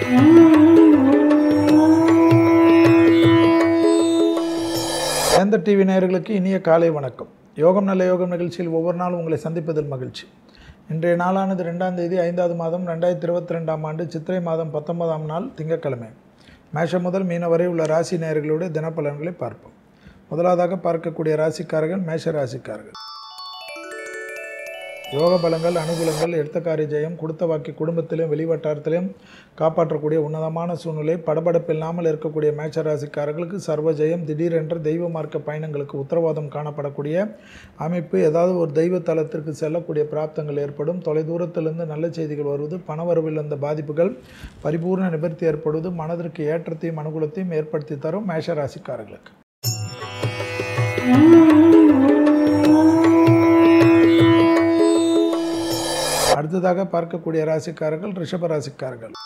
வேந்த TV நேயர்களுக்கு இனிய காலை வணக்கம் யோகம் நல்ல யோகம் நிகழ்ச்சியில் ஒவ்வொரு நாளும் உங்களை சந்திப்பதில் மகிழ்ச்சி இன்றைய நாளானது ரெண்டாம் தேதி ஐந்தாவது மாதம் ரெண்டாயிரத்தி இருபத்தி ரெண்டாம் ஆண்டு சித்திரை மாதம் பத்தொன்பதாம் நாள் திங்கட்கிழமை மேஷம் முதல் மீன வரை உள்ள ராசி நேயர்களுடைய தினப்பலன்களை பார்ப்போம் முதலாவதாக பார்க்கக்கூடிய ராசிக்காரர்கள் மேஷ ராசிக்காரர்கள் யோக பலங்கள் அனுகூலங்கள் எடுத்த காரிய ஜெயம் கொடுத்த வாக்கி குடும்பத்திலும் வெளிவட்டாரத்திலும் காப்பாற்றக்கூடிய உன்னதமான சூழ்நிலை படபடப்பில்லாமல் இருக்கக்கூடிய மேட்ச ராசிக்காரர்களுக்கு சர்வ ஜெயம் திடீரென்ற தெய்வ மார்க்க பயணங்களுக்கு உத்தரவாதம் காணப்படக்கூடிய அமைப்பு ஏதாவது ஒரு தெய்வ தலத்திற்கு செல்லக்கூடிய பிராப்தங்கள் ஏற்படும் தொலைதூரத்திலிருந்து நல்ல செய்திகள் வருவது பணவரவில் அந்த பாதிப்புகள் பரிபூர்ண நிவர்த்தி ஏற்படுவது மனதிற்கு ஏற்றத்தையும் அனுகூலத்தையும் ஏற்படுத்தி தரும் மேஷ ராசிக்காரர்களுக்கு அடுத்ததாக பார்க்கக்கூடிய ராசிக்காரர்கள் ரிஷப ராசிக்காரர்கள்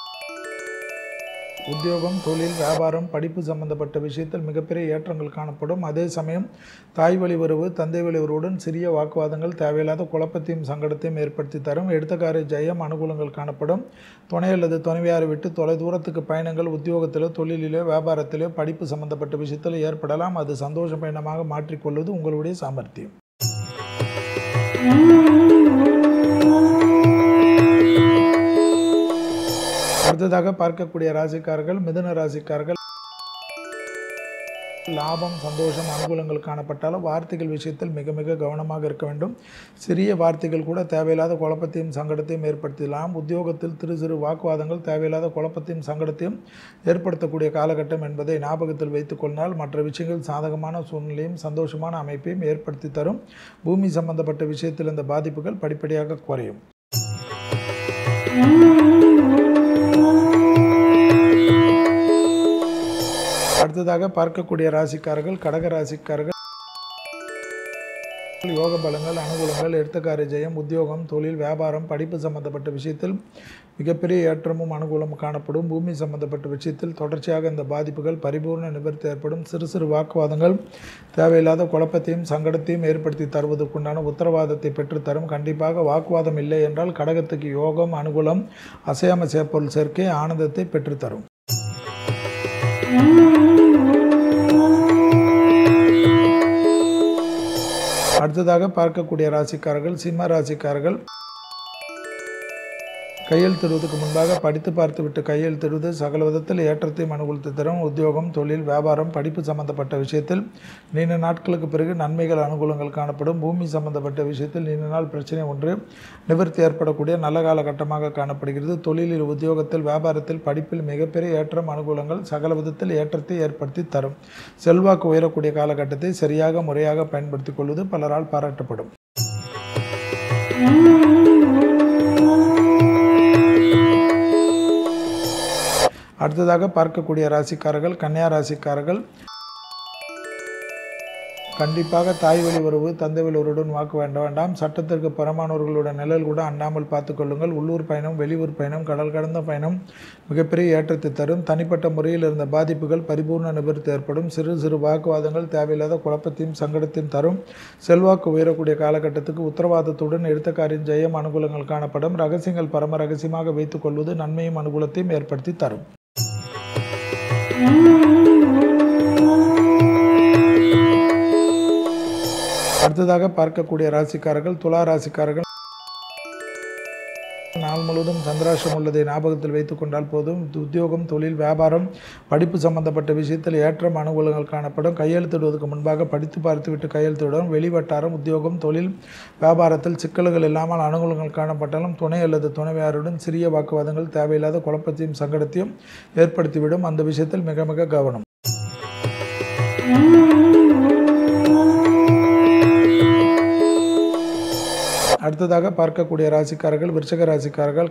உத்தியோகம் தொழில் வியாபாரம் படிப்பு சம்பந்தப்பட்ட விஷயத்தில் மிகப்பெரிய ஏற்றங்கள் காணப்படும் அதே சமயம் தாய் வழி உறவு தந்தை வழி உறவுடன் சிறிய வாக்குவாதங்கள் தேவையில்லாத குழப்பத்தையும் சங்கடத்தையும் ஏற்படுத்தி தரும் எடுத்தக்கார ஜெயம் அனுகூலங்கள் காணப்படும் துணை அல்லது துணைவியாரை விட்டு தொலை தூரத்துக்கு பயணங்கள் உத்தியோகத்திலோ தொழிலிலோ வியாபாரத்திலோ படிப்பு சம்பந்தப்பட்ட விஷயத்தில் ஏற்படலாம் அது சந்தோஷ பயணமாக மாற்றிக்கொள்வது உங்களுடைய சாமர்த்தியம் அடுத்ததாக பார்க்கக்கூடிய ராசிக்காரர்கள் மிதுன ராசிக்காரர்கள் லாபம் சந்தோஷம் அனுகூலங்கள் காணப்பட்டாலும் வார்த்தைகள் விஷயத்தில் மிக மிக கவனமாக இருக்க வேண்டும் சிறிய வார்த்தைகள் கூட தேவையில்லாத குழப்பத்தையும் சங்கடத்தையும் ஏற்படுத்தலாம் உத்தியோகத்தில் சிறு சிறு வாக்குவாதங்கள் தேவையில்லாத குழப்பத்தையும் சங்கடத்தையும் ஏற்படுத்தக்கூடிய காலகட்டம் என்பதை ஞாபகத்தில் வைத்துக்கொண்டால் மற்ற விஷயங்கள் சாதகமான சூழ்நிலையும் சந்தோஷமான அமைப்பையும் ஏற்படுத்தி தரும் பூமி சம்பந்தப்பட்ட விஷயத்தில் இந்த பாதிப்புகள் படிப்படியாக குறையும் அடுத்ததாக பார்க்கக்கூடிய ராசிக்காரர்கள் கடக ராசிக்காரர்கள் யோக பலங்கள் அனுகூலங்கள் எடுத்தக்கார ஜெயம் உத்தியோகம் தொழில் வியாபாரம் படிப்பு சம்பந்தப்பட்ட விஷயத்தில் மிகப்பெரிய ஏற்றமும் அனுகூலமும் காணப்படும் பூமி சம்பந்தப்பட்ட விஷயத்தில் தொடர்ச்சியாக இந்த பாதிப்புகள் பரிபூர்ண நிவர்த்தி ஏற்படும் சிறு சிறு வாக்குவாதங்கள் தேவையில்லாத குழப்பத்தையும் சங்கடத்தையும் ஏற்படுத்தி தருவதற்குண்டான உத்தரவாதத்தை பெற்றுத்தரும் கண்டிப்பாக வாக்குவாதம் இல்லை என்றால் கடகத்துக்கு யோகம் அனுகூலம் அசையாம சேப்பொருள் சேர்க்கை ஆனந்தத்தை பெற்றுத்தரும் அடுத்ததாக பார்க்கக்கூடிய ராசிக்காரர்கள் சிம்ம ராசிக்காரர்கள் கையெழுத்திடுவதற்கு முன்பாக படித்து பார்த்துவிட்டு கையெழுத்திடுவது சகல விதத்தில் ஏற்றத்தையும் அனுகூலத்தை தரும் உத்தியோகம் தொழில் வியாபாரம் படிப்பு சம்பந்தப்பட்ட விஷயத்தில் நீண்ட நாட்களுக்கு பிறகு நன்மைகள் அனுகூலங்கள் காணப்படும் பூமி சம்பந்தப்பட்ட விஷயத்தில் நீண்ட நாள் பிரச்சனை ஒன்று நிவர்த்தி ஏற்படக்கூடிய நல்ல காலகட்டமாக காணப்படுகிறது தொழிலில் உத்தியோகத்தில் வியாபாரத்தில் படிப்பில் மிகப்பெரிய ஏற்றம் அனுகூலங்கள் சகல விதத்தில் ஏற்றத்தை ஏற்படுத்தி தரும் செல்வாக்கு உயரக்கூடிய காலகட்டத்தை சரியாக முறையாக பயன்படுத்திக் கொள்வது பலரால் பாராட்டப்படும் அடுத்ததாக பார்க்கக்கூடிய ராசிக்காரர்கள் கன்னியா ராசிக்காரர்கள் கண்டிப்பாக தாய் வழி உறவு தந்தை வழி உறவுடன் வாக்கு வேண்ட வேண்டாம் சட்டத்திற்கு புறமானவர்களுடன் நிழல் கூட அண்டாமல் பார்த்து கொள்ளுங்கள் உள்ளூர் பயணம் வெளியூர் பயணம் கடல் கடந்த பயணம் மிகப்பெரிய ஏற்றத்தை தரும் தனிப்பட்ட முறையில் இருந்த பாதிப்புகள் பரிபூர்ண நிவர்த்தி ஏற்படும் சிறு சிறு வாக்குவாதங்கள் தேவையில்லாத குழப்பத்தையும் சங்கடத்தையும் தரும் செல்வாக்கு உயரக்கூடிய காலகட்டத்துக்கு உத்தரவாதத்துடன் எடுத்த காரியம் ஜெயம் அனுகூலங்கள் காணப்படும் ரகசியங்கள் பரம ரகசியமாக வைத்துக் கொள்வது நன்மையும் அனுகூலத்தையும் ஏற்படுத்தி தரும் அடுத்ததாக பார்க்கக்கூடிய ராசிக்காரர்கள் துலா ராசிக்காரர்கள் நாள் முழுவதும் சந்திராஷ்டம் உள்ளதை ஞாபகத்தில் வைத்துக் கொண்டால் போதும் உத்தியோகம் தொழில் வியாபாரம் படிப்பு சம்பந்தப்பட்ட விஷயத்தில் ஏற்றம் அனுகூலங்கள் காணப்படும் கையெழுத்திடுவதற்கு முன்பாக படித்து பார்த்துவிட்டு கையெழுத்திடும் வெளிவட்டாரம் உத்தியோகம் தொழில் வியாபாரத்தில் சிக்கல்கள் இல்லாமல் அனுகூலங்கள் காணப்பட்டாலும் துணை அல்லது துணைவியாருடன் சிறிய வாக்குவாதங்கள் தேவையில்லாத குழப்பத்தையும் சங்கடத்தையும் ஏற்படுத்திவிடும் அந்த விஷயத்தில் மிக மிக கவனம் அடுத்ததாக பார்க்கக்கூடிய ராசிக்காரர்கள் விருச்சக ராசிக்காரர்கள்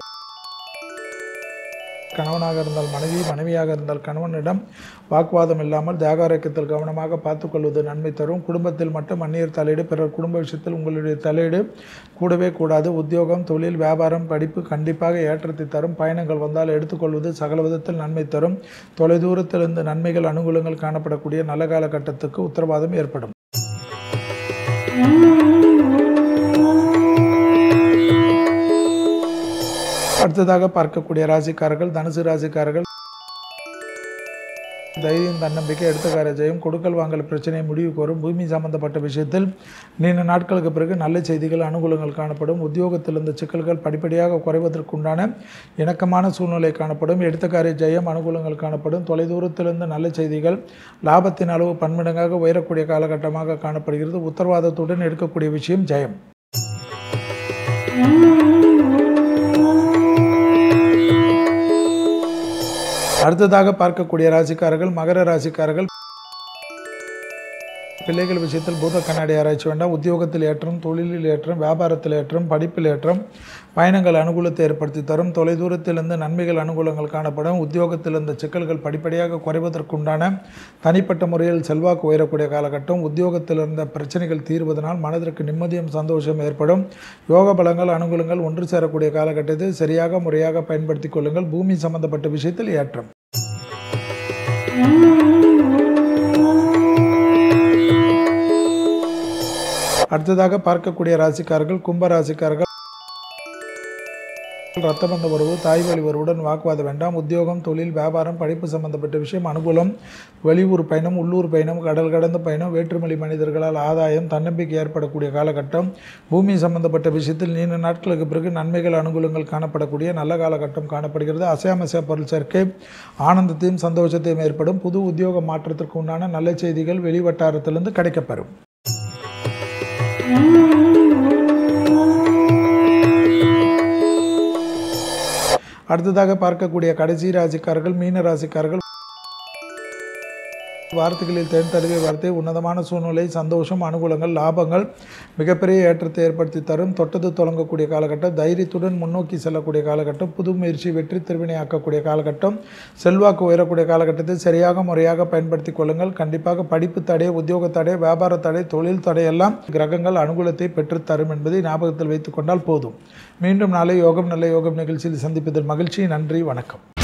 கணவனாக இருந்தால் மனைவி மனைவியாக இருந்தால் கணவனிடம் வாக்குவாதம் இல்லாமல் தேகாரோக்கியத்தில் கவனமாக பார்த்துக்கொள்வது நன்மை தரும் குடும்பத்தில் மட்டும் அந்நியர் தலையீடு பிறர் குடும்ப விஷயத்தில் உங்களுடைய தலையீடு கூடவே கூடாது உத்தியோகம் தொழில் வியாபாரம் படிப்பு கண்டிப்பாக ஏற்றத்தை தரும் பயணங்கள் வந்தால் எடுத்துக்கொள்வது சகல விதத்தில் நன்மை தரும் தொலைதூரத்திலிருந்து நன்மைகள் அனுகூலங்கள் காணப்படக்கூடிய நல்ல காலகட்டத்துக்கு உத்தரவாதம் ஏற்படும் அடுத்ததாக பார்க்கக்கூடிய ராசிக்காரர்கள் தனுசு ராசிக்காரர்கள் தைரியம் தன்னம்பிக்கை எடுத்துக்கார ஜெயம் கொடுக்கல் வாங்கல் பிரச்சனை முடிவுக்கு வரும் பூமி சம்பந்தப்பட்ட விஷயத்தில் நீண்ட நாட்களுக்கு பிறகு நல்ல செய்திகள் அனுகூலங்கள் காணப்படும் உத்தியோகத்தில் இருந்த சிக்கல்கள் படிப்படியாக குறைவதற்குண்டான இணக்கமான சூழ்நிலை காணப்படும் எடுத்துக்கார ஜெயம் அனுகூலங்கள் காணப்படும் தொலைதூரத்திலிருந்து நல்ல செய்திகள் லாபத்தின் அளவு பன்மடங்காக உயரக்கூடிய காலகட்டமாக காணப்படுகிறது உத்தரவாதத்துடன் எடுக்கக்கூடிய விஷயம் ஜெயம் அடுத்ததாக பார்க்கக்கூடிய ராசிக்காரர்கள் மகர ராசிக்காரர்கள் பிள்ளைகள் விஷயத்தில் பூத கண்ணாடி ஆராய்ச்சி வேண்டாம் உத்தியோகத்தில் ஏற்றம் தொழிலில் ஏற்றம் வியாபாரத்தில் ஏற்றம் படிப்பில் ஏற்றம் பயணங்கள் அனுகூலத்தை ஏற்படுத்தி தரும் தொலைதூரத்திலிருந்து நன்மைகள் அனுகூலங்கள் காணப்படும் உத்தியோகத்தில் இருந்த சிக்கல்கள் படிப்படியாக குறைவதற்குண்டான தனிப்பட்ட முறையில் செல்வாக்கு உயரக்கூடிய காலகட்டம் உத்தியோகத்தில் இருந்த பிரச்சனைகள் தீர்வதனால் மனதிற்கு நிம்மதியும் சந்தோஷம் ஏற்படும் யோக பலங்கள் அனுகூலங்கள் ஒன்று சேரக்கூடிய காலகட்டத்தில் சரியாக முறையாக பயன்படுத்திக் கொள்ளுங்கள் பூமி சம்பந்தப்பட்ட விஷயத்தில் ஏற்றம் அடுத்ததாக பார்க்கக்கூடிய ராசிக்காரர்கள் கும்ப ராசிக்காரர்கள் ரத்தபந்த உறவு தாய் வழி உறவுடன் வாக்குவாதம் வேண்டாம் உத்தியோகம் தொழில் வியாபாரம் படிப்பு சம்பந்தப்பட்ட விஷயம் அனுகூலம் வெளியூர் பயணம் உள்ளூர் பயணம் கடல் கடந்த பயணம் வேற்றுமொழி மனிதர்களால் ஆதாயம் தன்னம்பிக்கை ஏற்படக்கூடிய காலகட்டம் பூமி சம்பந்தப்பட்ட விஷயத்தில் நீண்ட நாட்களுக்கு பிறகு நன்மைகள் அனுகூலங்கள் காணப்படக்கூடிய நல்ல காலகட்டம் காணப்படுகிறது அசையாமசைய பொருள் சேர்க்கை ஆனந்தத்தையும் சந்தோஷத்தையும் ஏற்படும் புது உத்தியோக மாற்றத்திற்கு உண்டான நல்ல செய்திகள் வெளிவட்டாரத்திலிருந்து கிடைக்கப்பெறும் அடுத்ததாக பார்க்கக்கூடிய கடைசி ராசிக்காரர்கள் மீன ராசிக்காரர்கள் வார்த்தைகளில் தேன் தழுவிய வார்த்தை உன்னதமான சூழ்நிலை சந்தோஷம் அனுகூலங்கள் லாபங்கள் மிகப்பெரிய ஏற்றத்தை ஏற்படுத்தி தரும் தொட்டது தொடங்கக்கூடிய காலகட்டம் தைரியத்துடன் முன்னோக்கி செல்லக்கூடிய காலகட்டம் புது முயற்சி வெற்றி திருவினை ஆக்கக்கூடிய காலகட்டம் செல்வாக்கு உயரக்கூடிய காலகட்டத்தை சரியாக முறையாக பயன்படுத்தி கொள்ளுங்கள் கண்டிப்பாக படிப்பு தடை உத்தியோக தடை வியாபார தடை தொழில் தடை எல்லாம் கிரகங்கள் அனுகூலத்தை பெற்று தரும் என்பதை ஞாபகத்தில் வைத்துக் கொண்டால் போதும் மீண்டும் நாளை யோகம் நல்ல யோகம் நிகழ்ச்சியில் சந்திப்பதில் மகிழ்ச்சி நன்றி வணக்கம்